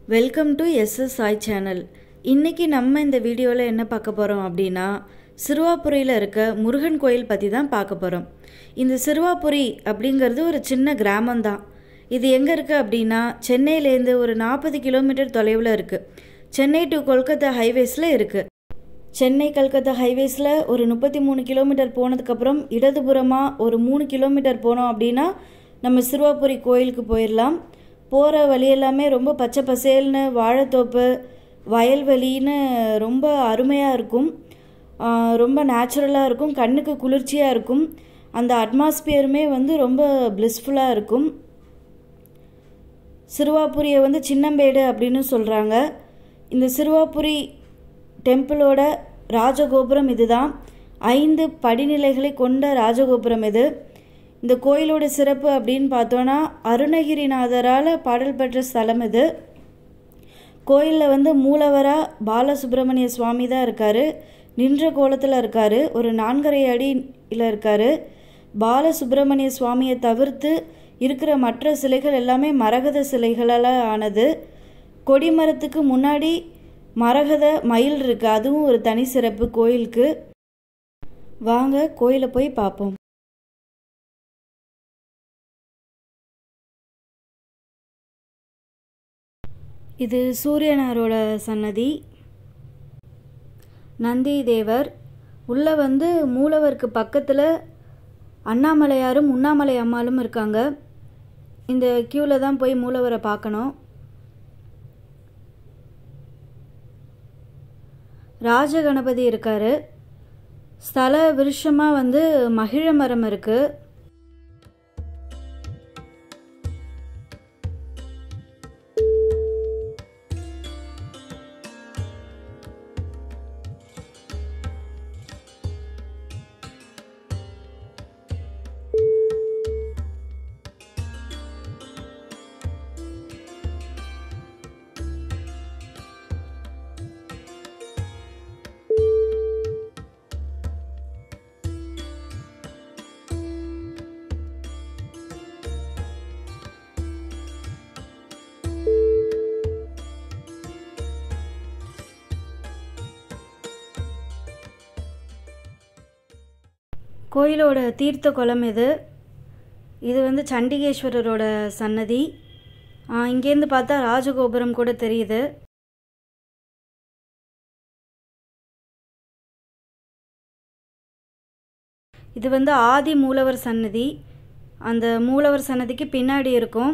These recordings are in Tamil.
welcome to SS Sai channel இன்னைக்கு நம்ம இந்த வீடியோவில் என்ன பார்க்க போகிறோம் அப்படின்னா சிறுவாபுரியில் இருக்க முருகன் கோயில் பற்றி தான் பார்க்க போகிறோம் இந்த சிறுவாபுரி அப்படிங்கிறது ஒரு சின்ன கிராமம்தான் இது எங்கே இருக்குது அப்படின்னா சென்னையிலேருந்து ஒரு நாற்பது கிலோமீட்டர் தொலைவில் இருக்குது சென்னை டு கொல்கத்தா ஹைவேஸில் இருக்குது சென்னை கல்கத்தா ஹைவேஸில் ஒரு முப்பத்தி மூணு கிலோமீட்டர் போனதுக்கப்புறம் இடதுபுறமாக ஒரு மூணு கிலோமீட்டர் போனோம் அப்படின்னா நம்ம சிறுவாபுரி கோயிலுக்கு போயிடலாம் போகிற வழி எல்லாமே ரொம்ப பச்சை பசேல்னு வாழைத்தோப்பு வயல்வெளின்னு ரொம்ப அருமையாக இருக்கும் ஆஹ் ரொம்ப நேச்சுரலாக இருக்கும் கண்ணுக்கு குளிர்ச்சியாக இருக்கும் அந்த அட்மாஸ்பியருமே வந்து ரொம்ப பிளிஸ்ஃபுல்லாக இருக்கும் சிறுவாபுரியை வந்து சின்னம்பேடு அப்படின்னு சொல்கிறாங்க இந்த சிறுவாபுரி டெம்பிளோட ராஜகோபுரம் இதுதான் ஐந்து படிநிலைகளை கொண்ட ராஜகோபுரம் இது இந்த கோயிலோட சிறப்பு அப்படின்னு பார்த்தோன்னா அருணகிரிநாதரால் பாடல் பெற்ற ஸ்தலம் இது கோயிலில் வந்து மூலவராக பாலசுப்ரமணிய சுவாமி தான் இருக்கார் நின்ற கோலத்தில் இருக்கார் ஒரு நான்கரை அடியில் இருக்கார் பாலசுப்ரமணிய சுவாமியை தவிர்த்து இருக்கிற மற்ற சிலைகள் எல்லாமே மரகத சிலைகளால் ஆனது கொடிமரத்துக்கு முன்னாடி மரகத மயில் இருக்கு அதுவும் ஒரு தனி சிறப்பு கோயிலுக்கு வாங்க கோயிலை போய் பார்ப்போம் இது சூரியனாரோட சன்னதி நந்தி தேவர் உள்ள வந்து மூலவருக்கு பக்கத்தில் அண்ணாமலையாரும் உண்ணாமலை அம்மாளும் இருக்காங்க இந்த க்யூவில் தான் போய் மூலவரை பார்க்கணும் ராஜகணபதி இருக்காரு ஸ்தல விருஷமாக வந்து மகிழ மரம் இருக்குது கோயிலோட தீர்த்த குளம் இது இது வந்து சண்டிகேஸ்வரரோட சன்னதி ஆ, இங்கேருந்து பார்த்தா ராஜகோபுரம் கூட தெரியுது இது வந்து ஆதி மூலவர் சன்னதி அந்த மூலவர் சன்னதிக்கு பின்னாடி இருக்கும்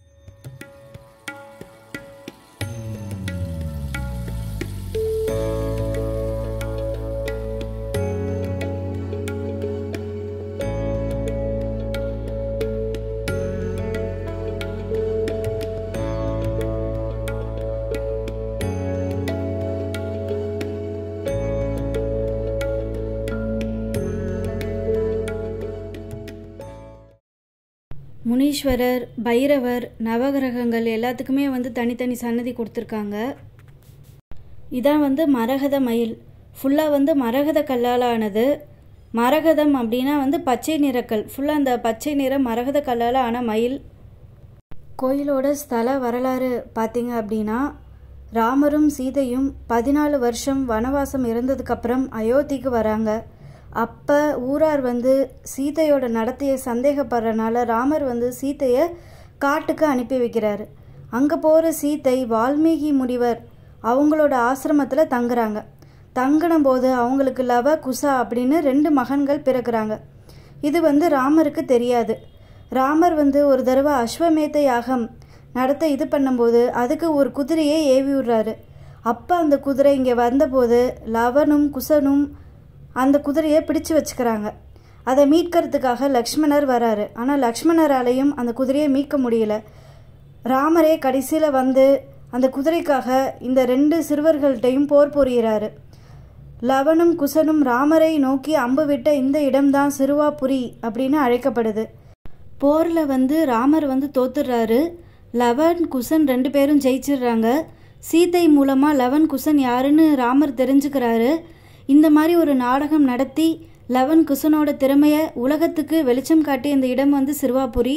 முனீஸ்வரர் பைரவர் நவகிரகங்கள் எல்லாத்துக்குமே வந்து தனித்தனி சன்னதி கொடுத்துருக்காங்க இதான் வந்து மரகத மயில் ஃபுல்லாக வந்து மரகத கல்லால் ஆனது மரகதம் அப்படின்னா வந்து பச்சை நிறக்கல் ஃபுல்லாக அந்த பச்சை நிற மரகத கல்லால் ஆன மயில் கோயிலோட ஸ்தல வரலாறு பார்த்தீங்க அப்படின்னா ராமரும் சீதையும் பதினாலு வருஷம் வனவாசம் இருந்ததுக்கப்புறம் அயோத்திக்கு வராங்க அப்போ ஊரார் வந்து சீதையோட நடத்தையை சந்தேகப்படுறனால ராமர் வந்து சீதையை காட்டுக்கு அனுப்பி வைக்கிறாரு அங்கே போகிற சீதை வால்மீகி முனிவர் அவங்களோட ஆசிரமத்தில் தங்குறாங்க தங்கின போது அவங்களுக்கு லவ குசா அப்படின்னு ரெண்டு மகன்கள் பிறக்கிறாங்க இது வந்து ராமருக்கு தெரியாது ராமர் வந்து ஒரு தடவை அஸ்வமேத யாகம் நடத்த இது பண்ணும்போது அதுக்கு ஒரு குதிரையை ஏவி விடுறாரு அப்போ அந்த குதிரை இங்கே வந்தபோது லவனும் குசனும் அந்த குதிரையை பிடிச்சு வச்சுக்கிறாங்க அதை மீட்கிறதுக்காக லக்ஷ்மணர் வராரு ஆனால் லக்ஷ்மணராலையும் அந்த குதிரையை மீட்க முடியல ராமரே கடைசியில் வந்து அந்த குதிரைக்காக இந்த ரெண்டு சிறுவர்கள்ட்டையும் போர் புரிகிறாரு லவனும் குசனும் ராமரை நோக்கி அம்பு விட்ட இந்த இடம்தான் சிறுவாபுரி அப்படின்னு அழைக்கப்படுது போரில் வந்து ராமர் வந்து தோத்துடுறாரு லவன் குசன் ரெண்டு பேரும் ஜெயிச்சிடுறாங்க சீதை மூலமாக லவன் குசன் யாருன்னு ராமர் தெரிஞ்சுக்கிறாரு இந்த மாதிரி ஒரு நாடகம் நடத்தி லவன் குசனோட திறமையை உலகத்துக்கு வெளிச்சம் காட்டிய இந்த இடம் வந்து சிறுவாபுரி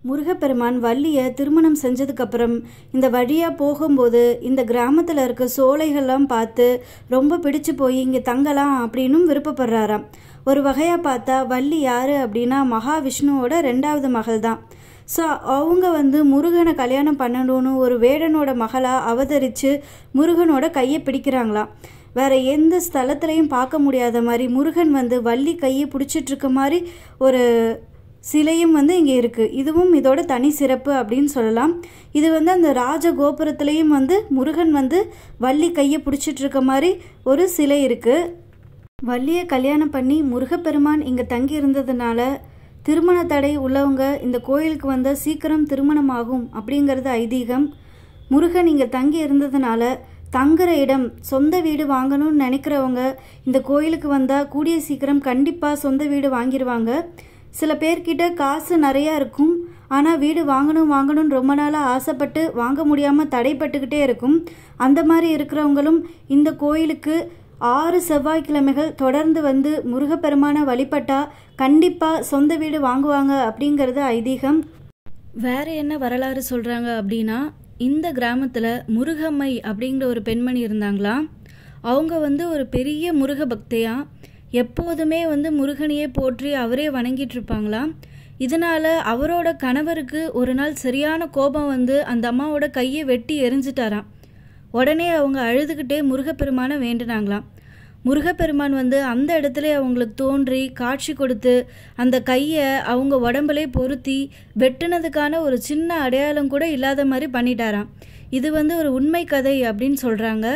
முருகப்பெருமான் வள்ளியை திருமணம் செஞ்சதுக்கப்புறம் இந்த வழியாக போகும்போது இந்த கிராமத்தில் இருக்க சோலைகள்லாம் பார்த்து ரொம்ப பிடிச்சு போய் இங்கே தங்கலாம் அப்படின்னும் விருப்பப்படுறாராம் ஒரு வகையாக பார்த்தா வள்ளி யார் அப்படின்னா மகாவிஷ்ணுவோட ரெண்டாவது மகள் தான் ஸோ அவங்க வந்து முருகனை கல்யாணம் பண்ணணும்னு ஒரு வேடனோட மகளாக அவதரித்து முருகனோட கையை பிடிக்கிறாங்களாம் வேற எந்த ஸ்தலத்துலையும் பார்க்க முடியாத மாதிரி முருகன் வந்து வள்ளி கையை பிடிச்சிட்டு இருக்க மாதிரி ஒரு சிலையும் வந்து இங்கே இருக்குது இதுவும் இதோட தனி சிறப்பு அப்படின்னு சொல்லலாம் இது வந்து அந்த ராஜ கோபுரத்துலேயும் வந்து முருகன் வந்து வள்ளி கையை பிடிச்சிட்டு இருக்க மாதிரி ஒரு சிலை இருக்குது வள்ளியை கல்யாணம் பண்ணி முருகப்பெருமான் இங்கே தங்கி இருந்ததுனால திருமண தடை உள்ளவங்க இந்த கோயிலுக்கு வந்தால் சீக்கிரம் திருமணம் ஆகும் அப்படிங்கிறது ஐதீகம் முருகன் இங்கே தங்கி இருந்ததுனால தங்குற இடம் சொந்த வீடு வாங்கணும்னு நினைக்கிறவங்க இந்த கோயிலுக்கு வந்தால் கூடிய சீக்கிரம் கண்டிப்பாக சொந்த வீடு வாங்கிடுவாங்க சில பேர்கிட்ட காசு நிறையா இருக்கும் ஆனால் வீடு வாங்கணும் வாங்கணும்னு ரொம்ப நாளாக ஆசைப்பட்டு வாங்க முடியாமல் தடைப்பட்டுக்கிட்டே இருக்கும் அந்த மாதிரி இருக்கிறவங்களும் இந்த கோயிலுக்கு ஆறு செவ்வாய்க்கிழமைகள் தொடர்ந்து வந்து முருகப்பெருமான வழிபட்டா கண்டிப்பாக சொந்த வீடு வாங்குவாங்க அப்படிங்கிறது ஐதீகம் வேற என்ன வரலாறு சொல்கிறாங்க அப்படின்னா இந்த கிராமத்தில் முருகம்மை அப்படிங்கிற ஒரு பெண்மணி இருந்தாங்களாம் அவங்க வந்து ஒரு பெரிய முருக பக்தையா எப்போதுமே வந்து முருகனையே போற்றி அவரே வணங்கிட்டு இருப்பாங்களாம் இதனால அவரோட கணவருக்கு ஒரு நாள் சரியான கோபம் வந்து அந்த அம்மாவோட கையை வெட்டி எரிஞ்சிட்டாராம் உடனே அவங்க அழுதுகிட்டே முருகப்பெருமானை வேண்டினாங்களாம் முருகப்பெருமான் வந்து அந்த இடத்துல அவங்களுக்கு தோன்றி காட்சி கொடுத்து அந்த கையை அவங்க உடம்புலே பொருத்தி வெட்டுனதுக்கான ஒரு சின்ன அடையாளம் கூட இல்லாத மாதிரி பண்ணிட்டாராம் இது வந்து ஒரு உண்மை கதை அப்படின்னு சொல்கிறாங்க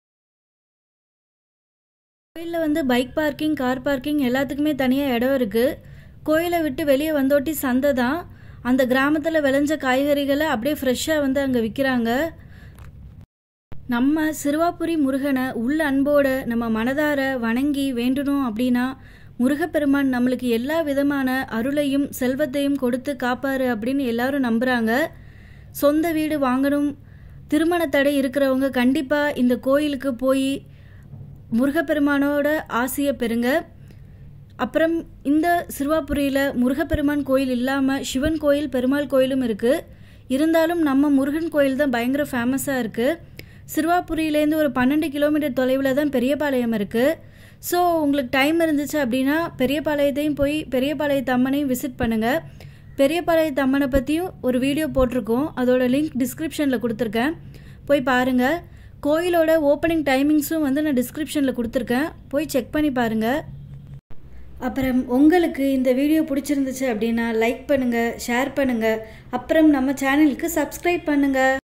கோயிலில் வந்து பைக் பார்க்கிங் கார் பார்க்கிங் எல்லாத்துக்குமே தனியாக இடம் இருக்குது கோயிலை விட்டு வெளியே வந்தோட்டி சந்தை தான் அந்த கிராமத்தில் விளைஞ்ச காய்கறிகளை அப்படியே ஃப்ரெஷ்ஷாக வந்து அங்கே விற்கிறாங்க நம்ம சிறுவாபுரி முருகனை உள்ள அன்போட நம்ம மனதார வணங்கி வேண்டணும் அப்படின்னா முருகப்பெருமான் நம்மளுக்கு எல்லா விதமான அருளையும் செல்வத்தையும் கொடுத்து காப்பாரு அப்படின்னு எல்லாரும் நம்புகிறாங்க சொந்த வீடு வாங்கணும் திருமண தடை இருக்கிறவங்க கண்டிப்பாக இந்த கோயிலுக்கு போய் முருகப்பெருமானோட ஆசையை பெறுங்க அப்புறம் இந்த சிறுவாபுரியில் முருகப்பெருமான் கோயில் இல்லாமல் சிவன் கோயில் பெருமாள் கோயிலும் இருக்குது இருந்தாலும் நம்ம முருகன் கோயில் தான் பயங்கர ஃபேமஸாக இருக்குது சிறுவாபுரியிலேருந்து ஒரு பன்னெண்டு கிலோமீட்டர் தொலைவில் தான் பெரியபாளையம் இருக்குது ஸோ உங்களுக்கு டைம் இருந்துச்சு அப்படின்னா பெரியபாளையத்தையும் போய் பெரியபாளையத்து அம்மனையும் விசிட் பண்ணுங்கள் பெரியபாளையத்து அம்மனை பற்றியும் ஒரு வீடியோ போட்டிருக்கோம் அதோட லிங்க் டிஸ்கிரிப்ஷனில் கொடுத்துருக்கேன் போய் பாருங்கள் கோயிலோட ஓப்பனிங் டைமிங்ஸும் வந்து நான் டிஸ்கிரிப்ஷனில் கொடுத்துருக்கேன் போய் செக் பண்ணி பாருங்கள் அப்புறம் உங்களுக்கு இந்த வீடியோ பிடிச்சிருந்துச்சு அப்படின்னா லைக் பண்ணுங்கள் ஷேர் பண்ணுங்கள் அப்புறம் நம்ம சேனலுக்கு சப்ஸ்கிரைப் பண்ணுங்கள்